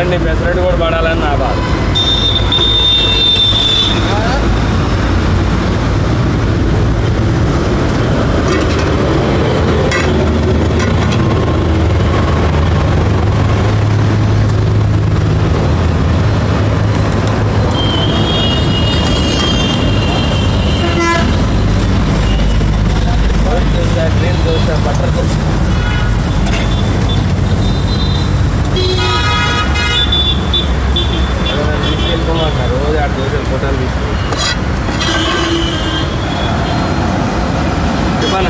బండి పెసరట్టు కూడా పడాలని నా బాధ గ్రీన్ దోశ బటర్ దోశ తీసుకెళ్ళిపోమన్నారు రోజు ఆడ దోశలు ఫోటోలు తీసుకుని చెప్పానా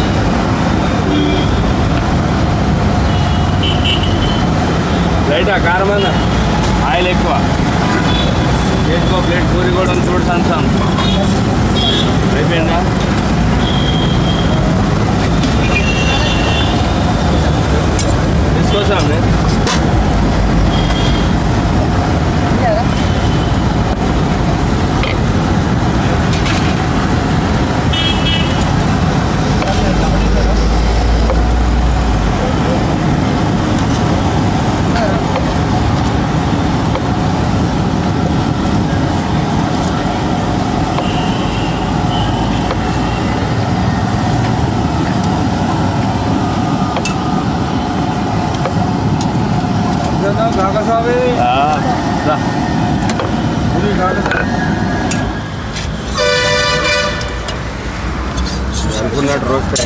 లైటా కారం అన్న ఆయిల్ ఎక్కువ చేసుకో ప్లేట్ పూరి కూడా చూడు సంతాం అయిపోయిందా తీసుకొస్తాం నేను కాకసావి రా అనుకున్నట్టు రోజు టైం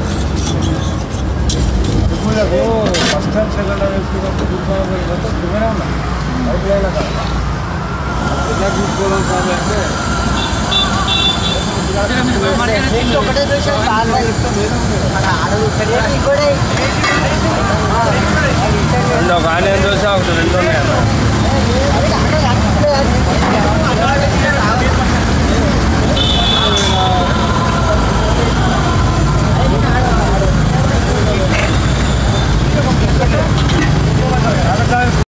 ఇప్పుడు ఫస్ట్ టైం సెకండ్ టైం వేసుకున్నప్పుడు చూసుకోవాలి దిగనే ఉన్నా పైప్ లైన్ కదా ఎలా చూసుకోవడం స్వామి అంటే ఒకటే చూసాను చాలా ఇష్టం ఆడ కూడా